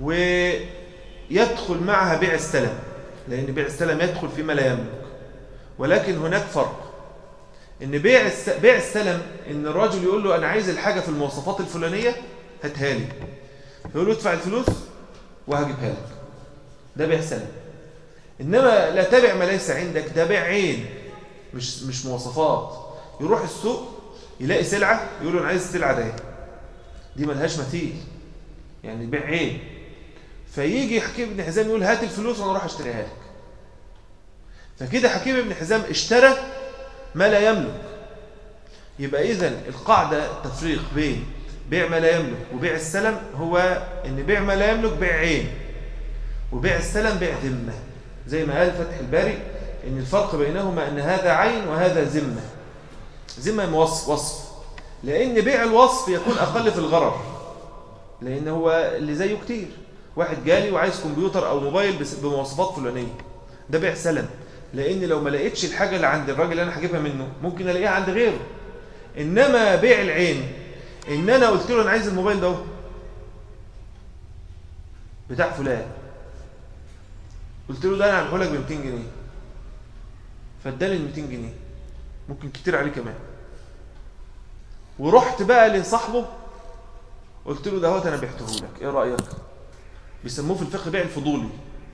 ويدخل معها بيع السلم لأن بيع السلم يدخل فيما لا يملك ولكن هناك فرق ان بيع الس... بيع السلم ان الراجل يقول له انا عايز الحاجه في المواصفات الفلانيه هاتها لي يقول له ادفع الفلوس وهجيبها لك ده بيع سلم انما لا تبع ما ليس عندك ده بيع عين مش مش مواصفات يروح السوق يلاقي سلعه يقول له انا عايز السلعه دي دي ملهاش مثيل يعني بيع عين فيجي حكيم بن حزام يقول هات الفلوس وانا اروح اشتريها لك فكده حكيم بن حزام اشترى ما لا يملك يبقى اذا القاعده التفريق بين بيع ما لا يملك وبيع السلم هو ان بيع ما لا يملك بيع عين وبيع السلم بيع ذمه زي ما قال فتح الباري ان الفرق بينهما ان هذا عين وهذا ذمه ذمه وصف وصف لان بيع الوصف يكون اقل في الغرر لان هو اللي زيه كتير واحد جالي وعايز كمبيوتر او موبايل بس- بمواصفات فلانيه ده بيع سلم لان لو ما لقيتش الحاجه اللي عند الراجل اللي انا هجيبها منه ممكن الاقيها عند غيره انما بيع العين ان انا قلت له انا عايز الموبايل ده اهو. بتاع فلان قلت له ده انا هعمله لك ب 200 جنيه فاداني ال 200 جنيه ممكن كتير عليه كمان ورحت بقى لصاحبه قلت له ده اهوت انا بعته لك ايه رايك بيسموه في الفقه بيع الفضولي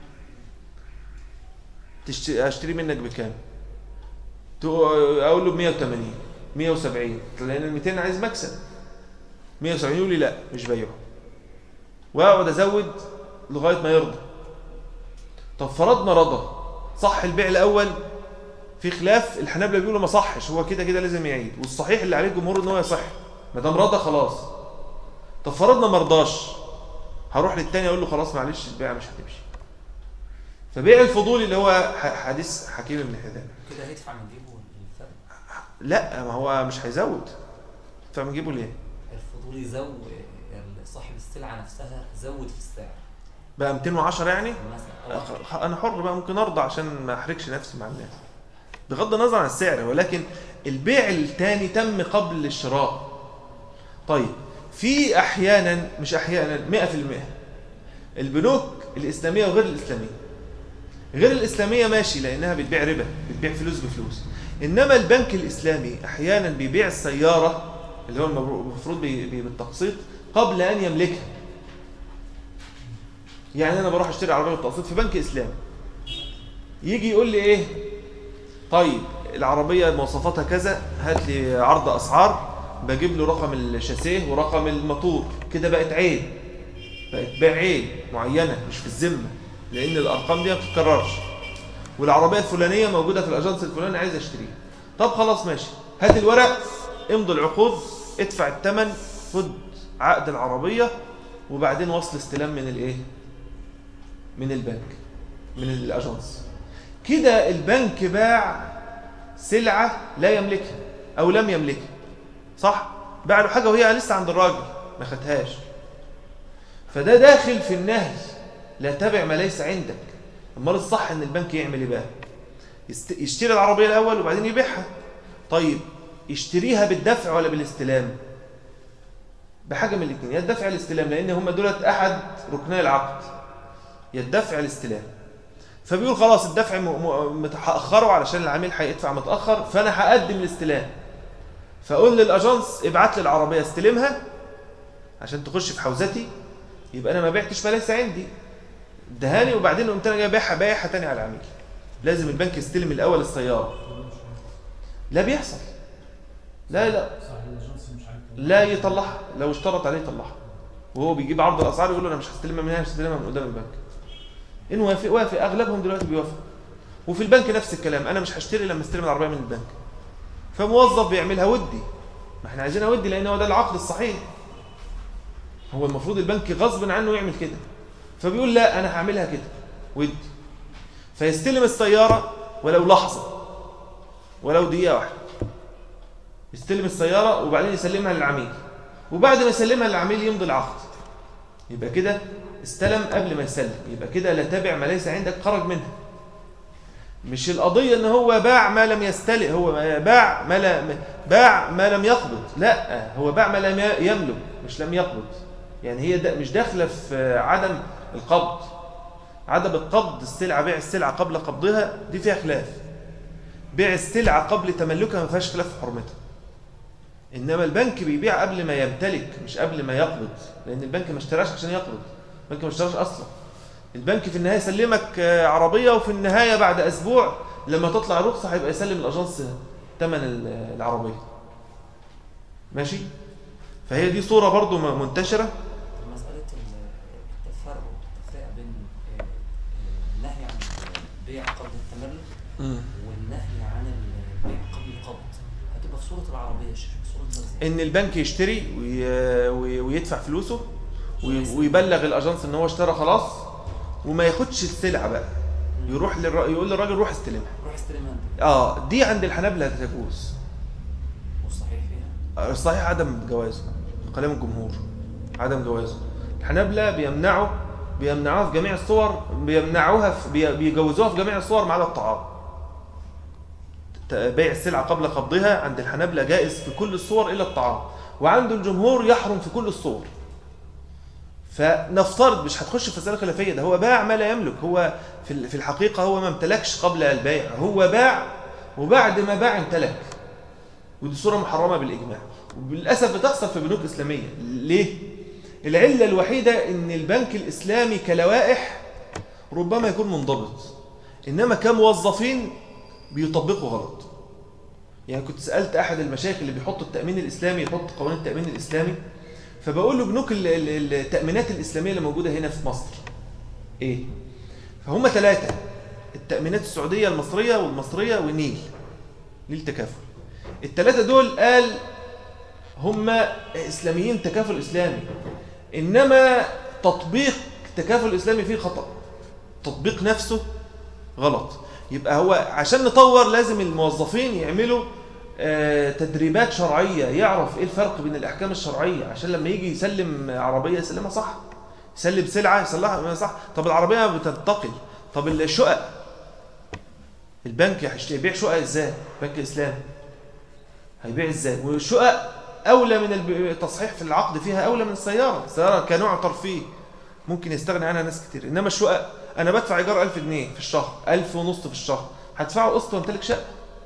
تشتري اشتري منك بكام تقول- اقول له ب 180 170 لان ال 200 عايز مكسب 170 يقول لي لا مش بايعه واقعد ازود لغايه ما يرضى طب فرضنا رضى صح البيع الاول في خلاف الحنابلة بيقولوا ما صحش هو كده كده لازم يعيد والصحيح اللي عليه الجمهور ان هو يصح ما دام رضى خلاص طب فرضنا ما رضاش هروح للتاني اقول له خلاص معلش البيعه مش هتمشي فبيع الفضولي اللي هو ح- حديث حكيم بن حزام كده هيدفع من جيبه الفرق لا ما هو مش هيزود فبنجيبه ليه الفضول يزود يعني صاحب السلعه نفسها زود في السعر بقى 210 يعني مثلا أو أخ- انا حر بقى ممكن ارضى عشان ما احرجش نفسي مع الناس بغض النظر عن السعر ولكن البيع الثاني تم قبل الشراء طيب في احيانا مش احيانا 100% البنوك الاسلاميه وغير الاسلاميه غير الاسلاميه ماشي لانها بتبيع ربا بتبيع فلوس بفلوس انما البنك الاسلامي احيانا بيبيع السياره اللي هو المفروض بي- بي- بالتقسيط قبل ان يملكها يعني انا بروح اشتري عربيه بالتقسيط في بنك اسلامي يجي يقول لي ايه طيب العربيه مواصفاتها كذا هات لي عرض اسعار بجيب له رقم الشاسيه ورقم الموتور كده بقت عين بقت بيع عين معينه مش في الذمه لان الارقام دي ما بتتكررش والعربيه الفلانيه موجوده في الاجنس الفلاني عايز اشتريها طب خلاص ماشي هات الورق امضي العقود ادفع الثمن خد عقد العربيه وبعدين وصل استلام من الايه من البنك من الاجنس كده البنك باع سلعه لا يملكها او لم يملكها صح باع له حاجه وهي لسه عند الراجل ما خدهاش فده داخل في النهي لا تبع ما ليس عندك امال الصح ان البنك يعمل ايه بقى يست... يشتري العربيه الاول وبعدين يبيعها طيب يشتريها بالدفع ولا بالاستلام بحاجه من الاثنين يا الدفع يا الاستلام لان هم دولت احد ركني العقد يا الدفع يا الاستلام فبيقول خلاص الدفع م- م- متاخره علشان العميل هيدفع متاخر فانا هقدم الاستلام فاقول للاجانس ابعت لي العربيه استلمها عشان تخش في حوزتي يبقى انا ما بعتش ما ليس عندي ادهاني وبعدين قمت انا جاي بايعها بايعها تاني على العميل لازم البنك يستلم الاول السياره لا بيحصل لا لا صاحب الاجنس مش عارف لا يطلعها لو اشترط عليه يطلعها وهو بيجيب عرض الاسعار يقول له انا مش هستلمها من هنا هستلمها من قدام البنك ان وافق وافق اغلبهم دلوقتي بيوافق وفي البنك نفس الكلام انا مش هشتري لما استلم العربيه من البنك فموظف بيعملها ودي ما احنا عايزينها ودي لان هو ده العقد الصحيح هو المفروض البنك غصب عنه يعمل كده فبيقول لا انا هعملها كده ودي فيستلم السياره ولو لحظه ولو دقيقه واحده يستلم السياره وبعدين يسلمها للعميل وبعد ما يسلمها للعميل يمضي العقد يبقى كده استلم قبل ما يسلم يبقى كده لا تابع ما ليس عندك خرج منها مش القضية ان هو باع ما لم يستلم هو باع ما لا باع ما لم يقبض لا هو باع ما لم يملك مش لم يقبض يعني هي دا مش داخله في عدم القبض عدم القبض السلعة بيع السلعة قبل قبضها دي فيها خلاف بيع السلعة قبل تملكها ما فيهاش خلاف في حرمتها انما البنك بيبيع قبل ما يمتلك مش قبل ما يقبض لان البنك ما اشتراش عشان يقبض البنك ما اشتراش اصلا البنك في النهايه يسلمك آه، عربيه وفي النهايه بعد اسبوع لما تطلع رخصه هيبقى يسلم الاجانس ثمن ال- العربيه ماشي فهي دي صوره برضو م- منتشره مسألة ال- التفرق التفريع بين آه، آه، النهي عن البيع قبل التملك والنهي عن البيع قبل القبض هتبقى في صورة العربية الشيخ في صورة الزي ان البنك يشتري وي- وي- ويدفع فلوسه وي- ويبلغ الاجانس ان هو اشترى خلاص وما ياخدش السلعه بقى يروح للر... يقول للراجل روح استلمها روح استلم انت اه دي عند الحنابلة تجوز والصحيح فيها الصحيح عدم جوازه كلام الجمهور عدم جوازه الحنابلة بيمنعوا بيمنعوها في جميع الصور بيمنعوها في بي- بيجوزوها في جميع الصور ما عدا الطعام ت- بيع السلعة قبل قبضها عند الحنابلة جائز في كل الصور إلا الطعام وعند الجمهور يحرم في كل الصور فنفترض مش هتخش في مسألة خلافية ده هو باع ما لا يملك هو في ال- في الحقيقة هو ما امتلكش قبل البيع هو باع وبعد ما باع امتلك ودي صورة محرمة بالإجماع وبالأسف بتحصل في بنوك إسلامية ليه؟ العلة الوحيدة إن البنك الإسلامي كلوائح ربما يكون منضبط إنما كموظفين بيطبقوا غلط يعني كنت سألت أحد المشايخ اللي بيحط التأمين الإسلامي يحط قوانين التأمين الإسلامي فبقول له بنوك ال- ال- التأمينات الإسلامية اللي موجودة هنا في مصر إيه؟ فهم ثلاثة التأمينات السعودية المصرية والمصرية ونيل نيل تكافل الثلاثة دول قال هم إسلاميين تكافل إسلامي إنما تطبيق تكافل إسلامي فيه خطأ تطبيق نفسه غلط يبقى هو عشان نطور لازم الموظفين يعملوا آه، تدريبات شرعية يعرف إيه الفرق بين الأحكام الشرعية عشان لما يجي يسلم عربية يسلمها صح يسلم سلعة يسلمها صح طب العربية بتنتقل طب الشقق البنك هيشت- يبيع شقق ازاي بنك اسلامي هيبيع ازاي والشقق اولى من الب- التصحيح في العقد فيها اولى من السياره السياره كنوع ترفيه ممكن يستغني عنها ناس كتير انما الشقق انا بدفع ايجار 1000 جنيه في الشهر 1000 ونص في الشهر هدفعه قسط وامتلك شقه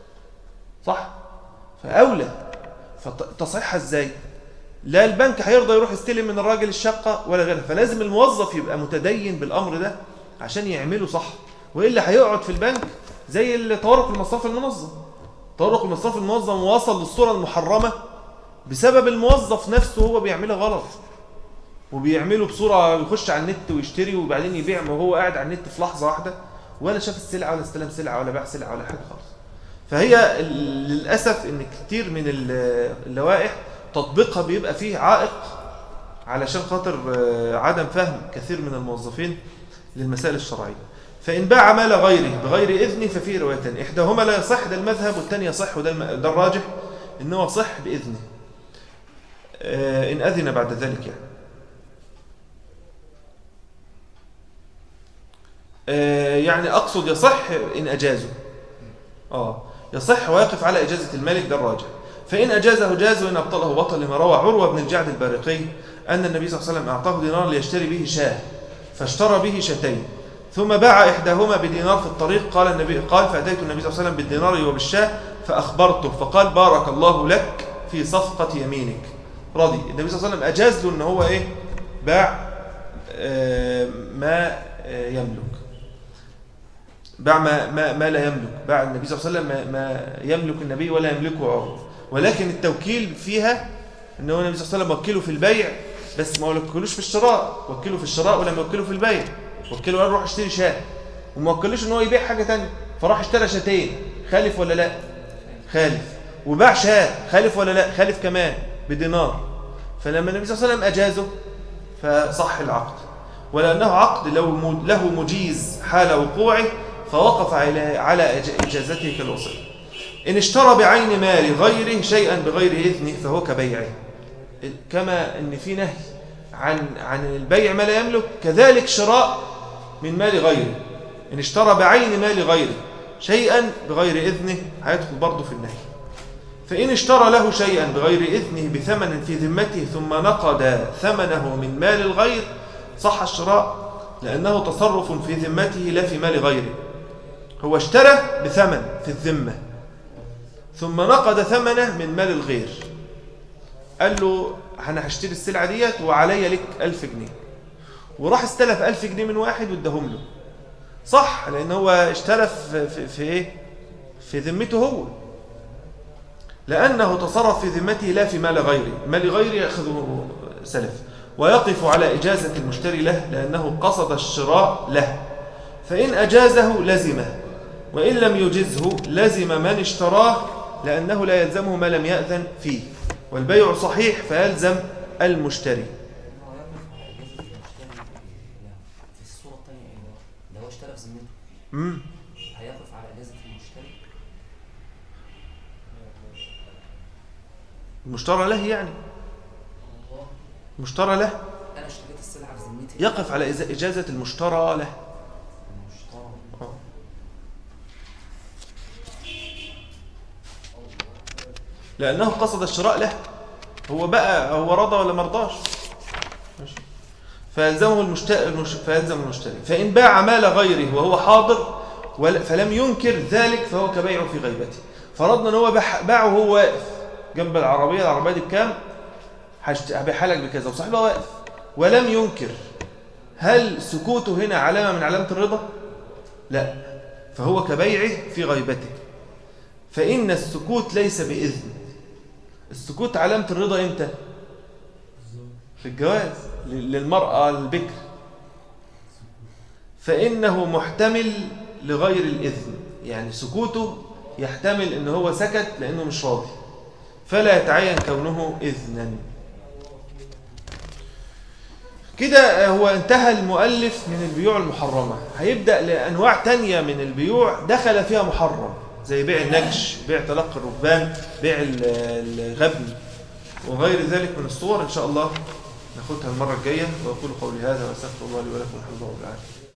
صح فاولى فتصحيحها ازاي لا البنك هيرضى يروح يستلم من الراجل الشقه ولا غيرها فلازم الموظف يبقى متدين بالامر ده عشان يعمله صح والا هيقعد في البنك زي التورق المصرفي المنظم التورق المصرفي المنظم وصل للصوره المحرمه بسبب الموظف نفسه هو بيعملها غلط وبيعمله بصوره يخش على النت ويشتري وبعدين يبيع وهو قاعد على النت في لحظه واحده ولا شاف السلعه ولا استلم سلعه ولا باع سلعه ولا حاجه خالص فهي ال- للاسف ان كتير من ال- اللوائح تطبيقها بيبقى فيه عائق علشان خاطر آه، عدم فهم كثير من الموظفين للمسائل الشرعيه فإن باع مال غيره بغير إذنه ففي روايتين إحداهما لا يصح ده المذهب والثاني يصح وده الم- ده الراجح إنه صح بإذنه آه، إن أذن بعد ذلك يعني آه، يعني أقصد يصح إن أجازه آه يصح ويقف على إجازة الملك ده الراجح فإن أجازه جاز وإن أبطله بطل لما روى عروة بن الجعد البارقي أن النبي صلى الله عليه وسلم أعطاه دينار ليشتري به شاه فاشترى به شتين ثم باع إحداهما بدينار في الطريق قال النبي قال فأتيت النبي صلى الله عليه وسلم بالدينار وبالشاه فأخبرته فقال بارك الله لك في صفقة يمينك راضي النبي صلى الله عليه وسلم أجاز له أن هو إيه باع آه، ما آه، يملك باع ما, ما, ما لا يملك باع النبي صلى الله عليه وسلم ما, ما يملك النبي ولا يملكه عمر ولكن التوكيل فيها ان هو النبي صلى الله عليه وسلم وكله في البيع بس ما وكلوش في الشراء وكله في الشراء ولم يوكله في البيع وكله قال روح اشتري شاه وما وكلوش ان هو يبيع حاجه ثانيه فراح اشترى شاتين خالف ولا لا خالف وباع شاه خالف ولا لا خالف كمان بدينار فلما النبي صلى الله عليه وسلم اجازه فصح العقد ولأنه عقد لو م- له مجيز حال وقوعه فوقف على على إج- إجازته كالوصية إن اشترى بعين مال غيره شيئا بغير إذنه فهو كبيعه كما أن في نهي عن عن البيع ما لا يملك كذلك شراء من مال غيره إن اشترى بعين مال غيره شيئا بغير إذنه هيدخل برضه في النهي فإن اشترى له شيئا بغير إذنه بثمن في ذمته ثم نقد ثمنه من مال الغير صح الشراء لأنه تصرف في ذمته لا في مال غيره هو اشترى بثمن في الذمة ثم نقد ثمنه من مال الغير قال له انا هشتري السلعه ديت وعليا لك ألف جنيه وراح استلف ألف جنيه من واحد واداهم له صح لان هو اشترف في, في, في ايه في ذمته هو لانه تصرف في ذمته لا في مال غيره مال غيره ياخذه سلف ويقف على اجازه المشتري له لانه قصد الشراء له فان اجازه لزمه وان لم يجزه لزم من اشتراه لانه لا يلزمه ما لم ياذن فيه والبيع صحيح فيلزم المشتري هو يقف على اجازه المشتري لا في الصوره الثانيه ايه ده؟ ده هو اشترى في ذمته مم. هيقف على اجازه المشتري المشترى له يعني مشترى له انا اشتريت السلعه في ذمتي يقف على إز- إجازة المشترى له المشترى آه. لأنه قصد الشراء له هو بقى هو رضى ولا مرضاش ماشي. فيلزمه المشتري المش... فيلزم المشتري فإن باع مال غيره وهو حاضر ول... فلم ينكر ذلك فهو كبيع في غيبته فرضنا ان هو بح... باعه وهو واقف جنب العربية العربية دي بكام هشت- هبيعها لك بكذا وصاحبها واقف ولم ينكر هل سكوته هنا علامة من علامة الرضا لا فهو كبيعه في غيبته فإن السكوت ليس بإذن السكوت علامة الرضا إمتى في الجواز ل- للمرأة البكر فإنه محتمل لغير الإذن يعني سكوته يحتمل إن هو سكت لأنه مش راضي فلا يتعين كونه إذنا كده هو انتهى المؤلف من البيوع المحرمة هيبدأ لأنواع تانية من البيوع دخل فيها محرم زي بيع النجش بيع تلقي الركبان بيع ال- الغبن وغير ذلك من الصور إن شاء الله ناخدها المرة الجاية وأقول قولي هذا وأستغفر الله لي ولكم الحمد لله رب العالمين